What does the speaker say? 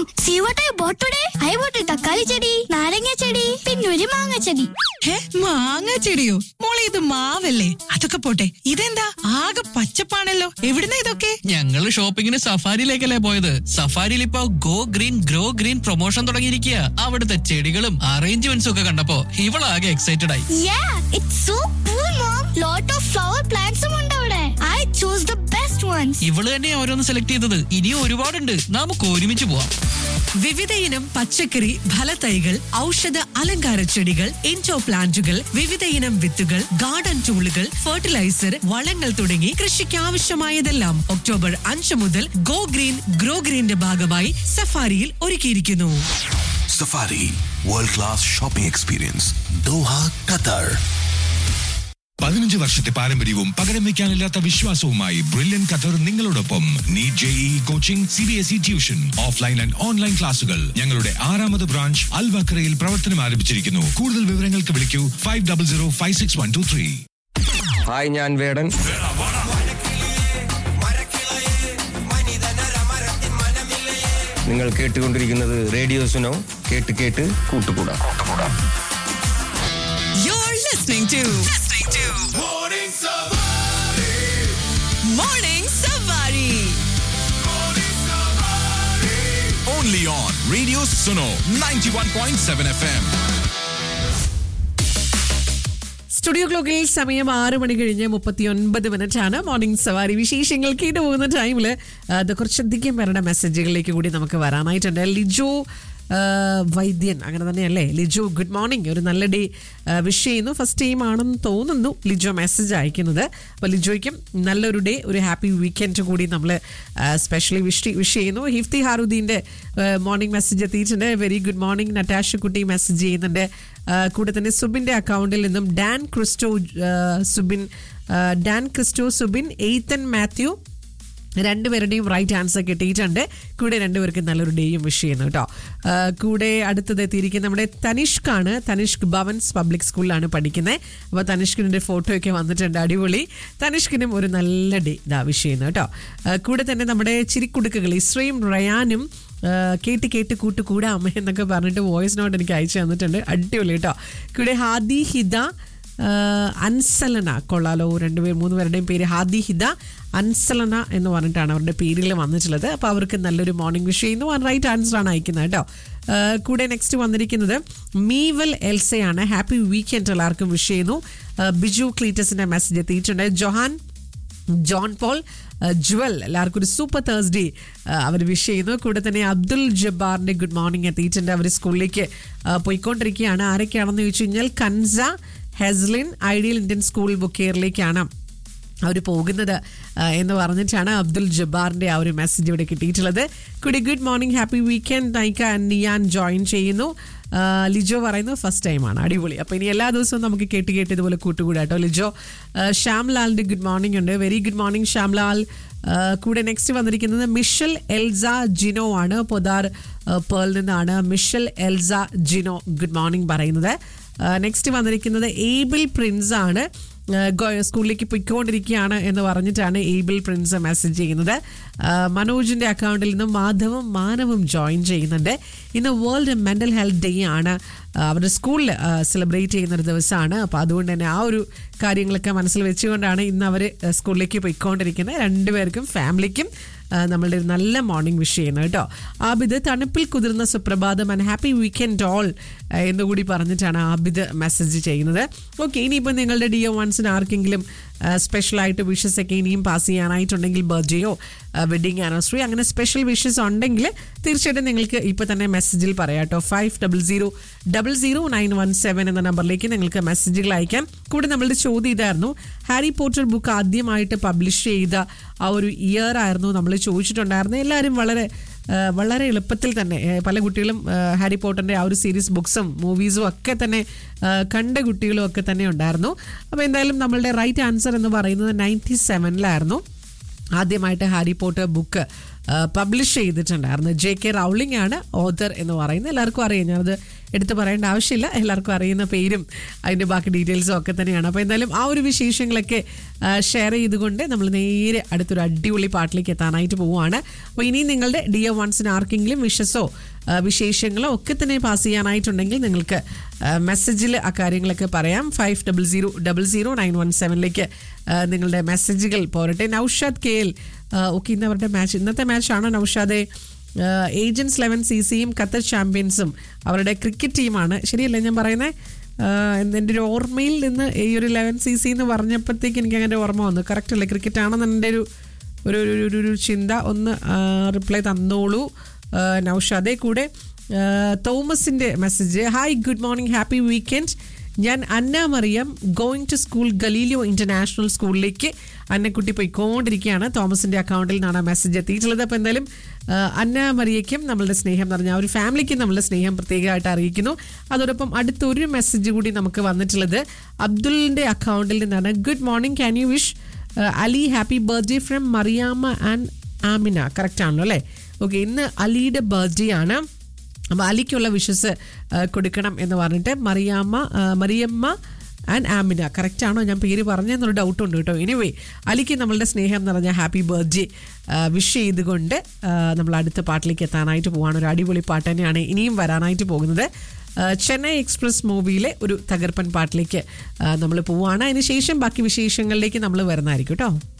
See what I bought today? I bought a തക്കാളി ചെടി നാരങ്ങ ചെടി പിന്നെ ഒരു മാങ്ങ ചെടി ഹേ മാങ്ങ ചെടിയോ മോളെ ഇത് മാവല്ലേ അതൊക്കെ പോട്ടെ ഇതെന്താ ആകെ പച്ചപ്പാണല്ലോ എവിടുന്ന ഇതൊക്കെ ഞങ്ങള് ഷോപ്പിങ്ങിന് സഫാരിയിലേക്കല്ലേ പോയത് സഫാരിയിൽ ഇപ്പൊ go green grow green promotion തുടങ്ങിയിരിക്കുക അവിടുത്തെ ചെടികളും അറേഞ്ച്മെന്റ്സും ഒക്കെ കണ്ടപ്പോ ഇവളാകെ എക്സൈറ്റഡ് ആയി Yeah, it's so cool, Mom. Lot of flower plants ഉം ഉണ്ട് അവിടെ. I chose the best ones. ഇവള് തന്നെ ഓരോന്ന് സെലക്ട് ചെയ്തത് ഇനിയും ഒരുപാടുണ്ട് നമുക്ക് ഒരുമിച്ച് പോവാം വിവിധ ഇനം പച്ചക്കറി ഫലത്തൈകൾ ഔഷധ അലങ്കാര ചെടികൾ ഇൻഡോ പ്ലാന്റുകൾ വിവിധ ഇനം വിത്തുകൾ ഗാർഡൻ ടൂളുകൾ ഫെർട്ടിലൈസർ വളങ്ങൾ തുടങ്ങി കൃഷിക്ക് ആവശ്യമായതെല്ലാം ഒക്ടോബർ അഞ്ച് മുതൽ ഗോ ഗ്രീൻ ഗ്രോ ഗ്രീന്റെ ഭാഗമായി സഫാരിയിൽ ഒരുക്കിയിരിക്കുന്നു Safari World Class Shopping Experience Doha, Qatar. പതിനഞ്ച് വർഷത്തെ പാരമ്പര്യവും പകരം വെക്കാനില്ലാത്ത വിശ്വാസവുമായി ബ്രില്യൻ ഖത്തർ നിങ്ങളോടൊപ്പം NEET JEE coaching C B S E tuition offline and online ക്ലാസുകൾ ഞങ്ങളുടെ ആറാമത് ബ്രാഞ്ച് അൽവക്രയിൽ പ്രവർത്തനം ആരംഭിച്ചിരിക്കുന്നു കൂടുതൽ വിവരങ്ങൾക്ക് വിളിക്കൂ five double zero five six one two three hi ഞാൻ വേടൻ നിങ്ങൾ കേട്ടുകൊണ്ടിരിക്കുന്നത് റേഡിയോ സുനോ കേട്ട് കേട്ട് കൂട്ടുകൂടാ You're listening to listening to Morning Savari. Only on Radio Suno 91.7 FM. Studio ക്ലോക്കിൽ സമയം ആറ് മണി കഴിഞ്ഞ് മുപ്പത്തി ഒൻപത് മിനിറ്റ് ആണ് മോർണിംഗ് സവാരി വിശേഷങ്ങൾ കേട്ട് പോകുന്ന ടൈമിൽ അത് കുറച്ചധികം പേരുടെ മെസ്സേജുകളിലേക്ക് കൂടി നമുക്ക് വരാനായിട്ടുണ്ട് ലിജോ ആ, വൈദ്യൻ അങ്ങനെ തന്നെയല്ലേ ലിജോ ഗുഡ് മോർണിംഗ് ഒരു നല്ല ഡേ വിഷ് ചെയ്യുന്നു ഫസ്റ്റ് ടൈം ആണെന്ന് തോന്നുന്നു ലിജോ മെസ്സേജ് അയക്കുന്നത് അപ്പോൾ ലിജോയ്ക്കും നല്ലൊരു ഡേ ഒരു ഹാപ്പി വീക്കെൻഡ് കൂടി നമ്മൾ സ്പെഷ്യലി വിഷ് വിഷ് ചെയ്യുന്നു ഹിഫ്തി ഹാറുദ്ദീൻ്റെ മോർണിംഗ് മെസ്സേജ് എത്തിയിട്ടുണ്ട് വെരി ഗുഡ് മോർണിംഗ് നറ്റാഷ കുട്ടി മെസ്സേജ് ചെയ്യുന്നുണ്ട് ആ, കൂടെ തന്നെ സുബിൻ്റെ അക്കൗണ്ടിൽ നിന്നും ഡാൻ ക്രിസ്റ്റോ ആ, സുബിൻ ആ, ഡാൻ ക്രിസ്റ്റോ സുബിൻ എയ്ത്തൻ മാത്യു രണ്ടുപേരുടെയും റൈറ്റ് ആൻസർ കിട്ടിയിട്ടുണ്ട് കൂടെ രണ്ടുപേർക്കും നല്ലൊരു ഡേയും വിഷ് ചെയ്യുന്നു കേട്ടോ ആ, കൂടെ അടുത്തത് എത്തിയിരിക്കുന്ന നമ്മുടെ തനിഷ്കാണ് തനിഷ്ക് ഭവൻസ് പബ്ലിക് സ്കൂളിലാണ് പഠിക്കുന്നത് അപ്പോൾ തനിഷ്കിൻ്റെ ഫോട്ടോയൊക്കെ വന്നിട്ടുണ്ട് അടിപൊളി തനിഷ്കിനും ഒരു നല്ല ഡേ ഇതാ വിഷ് ചെയ്യുന്നു കേട്ടോ ആ, കൂടെ തന്നെ നമ്മുടെ ചിരിക്കുടുക്കുകൾ ഇസ്രയും റയാനും ആ, കേട്ട് കേട്ട് കൂട്ട് കൂടാം എന്നൊക്കെ പറഞ്ഞിട്ട് വോയിസ് നോട്ട് എനിക്ക് അയച്ചു തന്നിട്ടുണ്ട് അടിപൊളി കേട്ടോ കൂടെ ഹാദി ഹിദ ആഹ് അൻസലന കൊള്ളാലോ രണ്ടുപേർ മൂന്ന് പേരുടെയും പേര് ഹാദി ഹിദ അൻസലന എന്ന് പറഞ്ഞിട്ടാണ് അവരുടെ പേരിൽ വന്നിട്ടുള്ളത് അപ്പോൾ അവർക്ക് നല്ലൊരു മോർണിംഗ് വിഷ് ചെയ്യുന്നു വൺ റൈറ്റ് ആൻസർ ആണ് അയക്കുന്നത് കേട്ടോ ആഹ് കൂടെ നെക്സ്റ്റ് വന്നിരിക്കുന്നത് മീവൽ എൽസയാണ് ഹാപ്പി വീക്കെൻഡ് എല്ലാവർക്കും വിഷ് ചെയ്യുന്നു ആഹ് ബിജു ക്ലീറ്റസിന്റെ മെസ്സേജ് എത്തിയിട്ടുണ്ട് ജൊഹാൻ ജോൺ പോൾ അഹ് ജുവൽ എല്ലാവർക്കും ഒരു സൂപ്പർ തേഴ്സ്ഡേ അവർ വിഷ് ചെയ്യുന്നു കൂടെ തന്നെ അബ്ദുൽ ജബ്ബാറിന്റെ ഗുഡ് മോർണിംഗ് എത്തിയിട്ടുണ്ട് അവർ സ്കൂളിലേക്ക് അഹ് പോയിക്കൊണ്ടിരിക്കുകയാണ് ആരൊക്കെയാണെന്ന് ചോദിച്ചു കഴിഞ്ഞാൽ കൻസ ഹെസ്ലിൻ ഐഡിയൽ ഇന്ത്യൻ സ്കൂൾ ബുക്കെയറിലേക്കാണ് അവർ പോകുന്നത് ആ, എന്ന് പറഞ്ഞിട്ടാണ് അബ്ദുൽ ജബ്ബാറിന്റെ ആ ഒരു മെസ്സേജ് ഇവിടെ കിട്ടിയിട്ടുള്ളത് കുടി ഗുഡ് മോർണിംഗ് ഹാപ്പി വീക്കെൻഡ് നൈക്ക നിയാൻ ജോയിൻ ചെയ്യുന്നു ആ, ലിജോ പറയുന്നു ഫസ്റ്റ് ടൈമാണ് അടിപൊളി അപ്പോൾ ഇനി എല്ലാ ദിവസവും നമുക്ക് കേട്ട് കേട്ട് ഇതുപോലെ കൂട്ടുകൂടാട്ടോ ലിജോ ആ, ശ്യാംലാലിന്റെ ഗുഡ് മോർണിംഗ് ഉണ്ട് വെരി ഗുഡ് മോർണിംഗ് ശ്യാംലാൽ ആ, കൂടെ നെക്സ്റ്റ് വന്നിരിക്കുന്നത് മിഷൽ എൽസ ജിനോ ആണ് പൊതാർ ആ, പേളിൽ നിന്നാണ് മിഷൽ എൽസ ജിനോ ഗുഡ് മോർണിംഗ് പറയുന്നത് നെക്സ്റ്റ് വന്നിരിക്കുന്നത് ഏബിൾ പ്രിൻസ് ആണ് ഏഹ് ഗോ- സ്കൂളിലേക്ക് പൊയ്ക്കൊണ്ടിരിക്കുകയാണ് എന്ന് പറഞ്ഞിട്ടാണ് ഏബിൾ പ്രിൻസ് മെസ്സേജ് ചെയ്യുന്നത് ആഹ് മനോജിന്റെ അക്കൗണ്ടിൽ നിന്നും മാധവും മാനവും ജോയിൻ ചെയ്യുന്നുണ്ട് ഇന്ന് വേൾഡ് മെന്റൽ ഹെൽത്ത് ഡേ ആണ് ആഹ് അവരുടെ സ്കൂളിൽ സെലിബ്രേറ്റ് ചെയ്യുന്ന ഒരു ദിവസമാണ് അപ്പോൾ അതുകൊണ്ട് തന്നെ ആ ഒരു കാര്യങ്ങളൊക്കെ മനസ്സിൽ വെച്ചുകൊണ്ടാണ് ഇന്ന് അവർ സ്കൂളിലേക്ക് പോയിക്കൊണ്ടിരിക്കുന്നത് രണ്ടുപേർക്കും ഫാമിലിക്കും ആ, നമ്മളുടെ ഒരു നല്ല മോർണിംഗ് വിഷ് ചെയ്യുന്നു കേട്ടോ ആബിദ് തണുപ്പിൽ കുതിർന്ന സുപ്രഭാതം ആൻഡ് ഹാപ്പി വീക്കെൻഡ് ഓൾ എന്നുകൂടി പറഞ്ഞിട്ടാണ് ആബിദ് മെസ്സേജ് ചെയ്യുന്നത് ഓക്കെ ഇനിയിപ്പോൾ നിങ്ങളുടെ ഡി ഒ വൺസിന് ആർക്കെങ്കിലും സ്പെഷ്യലായിട്ട് വിഷസ് ഒക്കെ ഇനിയും പാസ് ചെയ്യാനായിട്ടുണ്ടെങ്കിൽ ബർത്ത്ഡേയോ വെഡിങ് ആനിവേഴ്സറി അങ്ങനെ സ്പെഷ്യൽ വിഷസ് ഉണ്ടെങ്കിൽ തീർച്ചയായിട്ടും നിങ്ങൾക്ക് ഇപ്പോൾ തന്നെ മെസ്സേജിൽ പറയാം കേട്ടോ five double zero double zero nine one seven എന്ന നമ്പറിലേക്ക് നിങ്ങൾക്ക് മെസ്സേജുകൾ അയക്കാം കൂടെ നമ്മളുടെ ചോദ്യം ഇതായിരുന്നു ഹാരി പോട്ടർ ബുക്ക് ആദ്യമായിട്ട് പബ്ലിഷ് ചെയ്ത ആ ഒരു ഇയർ ആയിരുന്നു നമ്മൾ ചോദിച്ചിട്ടുണ്ടായിരുന്നു എല്ലാവരും വളരെ ആ, വളരെ എളുപ്പത്തിൽ തന്നെ ഏ, പല കുട്ടികളും ആ, ഹാരി പോട്ടറിൻ്റെ ആ ഒരു സീരീസ് ബുക്സും മൂവീസും ഒക്കെ തന്നെ ആ, കണ്ട കുട്ടികളും ഒക്കെ തന്നെ ഉണ്ടായിരുന്നു അപ്പോൾ എന്തായാലും നമ്മളുടെ റൈറ്റ് ആൻസർ എന്ന് പറയുന്നത് നയൻറ്റി സെവനിലായിരുന്നു ആദ്യമായിട്ട് ഹാരി പോട്ടർ ബുക്ക് പബ്ലിഷ് ചെയ്തിട്ടുണ്ടായിരുന്നു ജെ കെ റൗളിംഗ് ആണ് ഓതർ എന്ന് പറയുന്നത് എല്ലാവർക്കും അറിയാം ഞാനത് എടുത്തു പറയേണ്ട ആവശ്യമില്ല എല്ലാവർക്കും അറിയുന്ന പേരും അതിൻ്റെ ബാക്കി ഡീറ്റെയിൽസും ഒക്കെ തന്നെയാണ് അപ്പോൾ എന്തായാലും ആ ഒരു വിശേഷങ്ങളൊക്കെ ഷെയർ ചെയ്തുകൊണ്ട് നമ്മൾ നേരെ അടുത്തൊരു അടിപൊളി പാട്ടിലേക്ക് എത്താനായിട്ട് പോവുകയാണ് അപ്പോൾ ഇനി നിങ്ങളുടെ ഡിയർ വൺസിന് ആർക്കെങ്കിലും വിഷസോ ആ, വിശേഷങ്ങളോ ഒക്കെ തന്നെ പാസ് ചെയ്യാനായിട്ടുണ്ടെങ്കിൽ നിങ്ങൾക്ക് മെസ്സേജിൽ ആ കാര്യങ്ങളൊക്കെ പറയാം five double zero double zero nine one സെവനിലേക്ക് നിങ്ങളുടെ മെസ്സേജുകൾ പോരട്ടെ നൌഷാദ് കെ എൽ ഓക്കെ ഇന്ന് അവരുടെ മാച്ച് ഇന്നത്തെ മാച്ചാണ് നൌഷാദെ ഏജൻസ് ലെവൻ സി സിയും ഖത്തർ ചാമ്പ്യൻസും അവരുടെ ക്രിക്കറ്റ് ടീമാണ് ശരിയല്ലേ ഞാൻ പറയുന്നത് എൻ്റെ ഒരു ഓർമ്മയിൽ നിന്ന് ഈ ഒരു ലെവൻ സി സി എന്ന് പറഞ്ഞപ്പോഴത്തേക്ക് എനിക്ക് അങ്ങനെ ഓർമ്മ വന്നു കറക്റ്റ് അല്ലേ ക്രിക്കറ്റ് ആണെന്ന് എൻ്റെ ഒരു ഒരു ഒരു- ഒരു ഒരു ചിന്ത ഒന്ന് റിപ്ലൈ തന്നോളൂ ആ, നൗഷാദെ കൂടെ ആ, തോമസിന്റെ message hi good morning happy weekend ഞാൻ Anna Mariyam going to school Galileo international സ്കൂളിലേക്ക് അന്നക്കുട്ടി പോയിക്കൊണ്ടിരിക്കുകയാണ് തോമസിന്റെ അക്കൗണ്ടിൽ നിന്നാണ് ആ മെസ്സേജ് എത്തിയിട്ടുള്ളത് അപ്പോൾ എന്തായാലും ആ, അന്ന മറിയയ്ക്കും നമ്മളുടെ സ്നേഹം നിറഞ്ഞ ആ ഒരു ഫാമിലിക്കും നമ്മളുടെ സ്നേഹം പ്രത്യേകമായിട്ട് അറിയിക്കുന്നു അതോടൊപ്പം അടുത്തൊരു മെസ്സേജ് കൂടി നമുക്ക് വന്നിട്ടുള്ളത് അബ്ദുലിന്റെ അക്കൗണ്ടിൽ നിന്നാണ് good morning can you wish Ali happy birthday from Mariyamma and Amina correct ആണല്ലോ അല്ലേ ഓക്കെ ഇന്ന് അലിയുടെ ബർത്ത്ഡേ ആണ് അപ്പോൾ അലിക്കുള്ള വിഷസ് കൊടുക്കണം എന്ന് പറഞ്ഞിട്ട് മറിയാമ്മ ആ, മറിയമ്മ ആൻഡ് ആമിന കറക്റ്റ് ആണോ ഞാൻ പേര് പറഞ്ഞെന്നൊരു ഡൗട്ട് ഉണ്ട് കേട്ടോ എനിവേ അലിക്ക് നമ്മളുടെ സ്നേഹം നിറഞ്ഞ ഹാപ്പി ബർത്ത്ഡേ വിഷ് ചെയ്തുകൊണ്ട് ആ, നമ്മൾ അടുത്ത പാട്ടിലേക്ക് എത്താനായിട്ട് പോവാണ് ഒരു അടിപൊളി പാട്ട് തന്നെയാണ് ഇനിയും വരാനായിട്ട് പോകുന്നത് ആ, ചെന്നൈ എക്സ്പ്രസ് മൂവിയിലെ ഒരു തകർപ്പൻ പാട്ടിലേക്ക് നമ്മൾ പോവുകയാണ് അതിന് ശേഷം ബാക്കി വിശേഷങ്ങളിലേക്ക് നമ്മൾ വരുന്നതായിരിക്കും കേട്ടോ